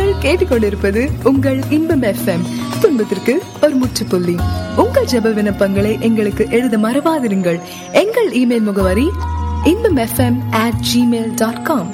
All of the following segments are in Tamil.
நீங்கள் கேட்டுக்கொண்டிருப்பது உங்கள் இன்பம் எஃப்எம் துன்பத்திற்கு ஒரு முற்றுப்புள்ளி உங்கள் ஜெப விண்ணப்பங்களை எங்களுக்கு எழுத மறவாதிருங்கள் எங்கள் இமெயில் முகவரி Inbam FM at Gmail dot com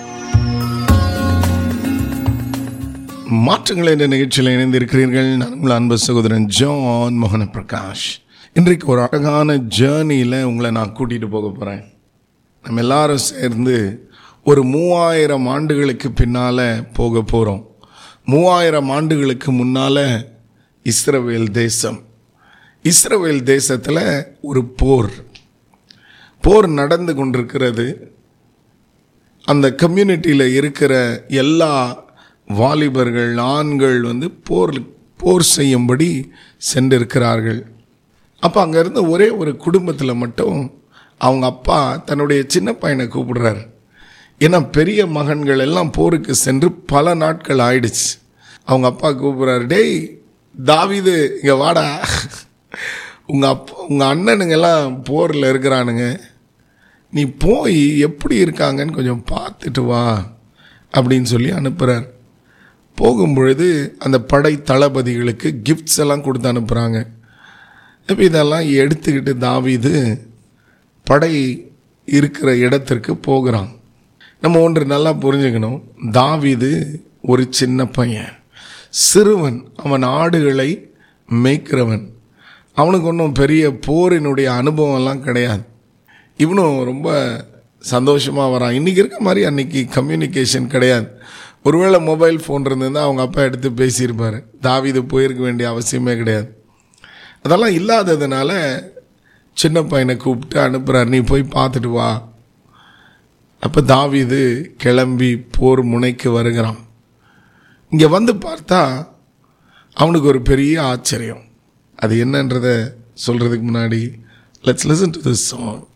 மாற்றங்கள் என்ற நிகழ்ச்சியில் இணைந்திருக்கிறீர்கள் நான் உங்கள் அன்பு சகோதரன் ஜான் மோகன பிரகாஷ் இன்றைக்கு ஒரு அழகான ஜேர்னியில் உங்களை நான் கூட்டிகிட்டு போக போகிறேன் நம்ம எல்லாரும் சேர்ந்து ஒரு மூவாயிரம் ஆண்டுகளுக்கு பின்னால் போக போகிறோம் மூவாயிரம் ஆண்டுகளுக்கு முன்னால் இஸ்ரவேல் தேசம் இஸ்ரவேல் தேசத்தில் ஒரு போர் போர் நடந்து கொண்டிருக்கிறது அந்த கம்யூனிட்டியில் இருக்கிற எல்லா வாலிபர்கள் ஆண்கள் வந்து போர் போர் செய்யும்படி சென்றிருக்கிறார்கள் அப்போ அங்கே இருந்த ஒரே ஒரு குடும்பத்தில் மட்டும் அவங்க அப்பா தன்னுடைய சின்ன பையனை கூப்பிடுறாரு ஏன்னா பெரிய மகன்கள் எல்லாம் போருக்கு சென்று பல நாட்கள் ஆயிடுச்சு அவங்க அப்பா கூப்பிடுறாரு டேய் தாவிது இங்கே வாடா உங்கள் அப்பா உங்கள் அண்ணனுங்கெல்லாம் போரில் இருக்கிறானுங்க நீ போய் எப்படி இருக்காங்கன்னு கொஞ்சம் பார்த்துட்டு வா அப்படின்னு சொல்லி அனுப்புகிறார் போகும்பொழுது அந்த படை தளபதிகளுக்கு கிஃப்ட்ஸ் எல்லாம் கொடுத்து அனுப்புகிறாங்க இப்போ இதெல்லாம் எடுத்துக்கிட்டு தாவிது படை இருக்கிற இடத்திற்கு போகிறான் நம்ம ஒன்று நல்லா புரிஞ்சுக்கணும் தாவிது ஒரு சின்ன பையன் சிறுவன் அவன் ஆடுகளை மேய்க்கிறவன் அவனுக்கு ஒன்றும் பெரிய போரினுடைய அனுபவம்லாம் கிடையாது இவனும் ரொம்ப சந்தோஷமாக வரான் இன்றைக்கி இருக்க மாதிரி அன்றைக்கி கம்யூனிகேஷன் கிடையாது ஒருவேளை மொபைல் ஃபோன் இருந்திருந்தா அவங்க அப்பா எடுத்து பேசியிருப்பார் தாவிது போயிருக்க வேண்டிய அவசியமே கிடையாது அதெல்லாம் இல்லாததுனால சின்ன பையனை கூப்பிட்டு அனுப்புகிறார் நீ போய் பார்த்துட்டு வா அப்போ தாவிது கிளம்பி போர் முனைக்கு வருகிறான் இங்கே வந்து பார்த்தா அவனுக்கு ஒரு பெரிய ஆச்சரியம் அது என்னன்றதை சொல்கிறதுக்கு முன்னாடி let's listen to this song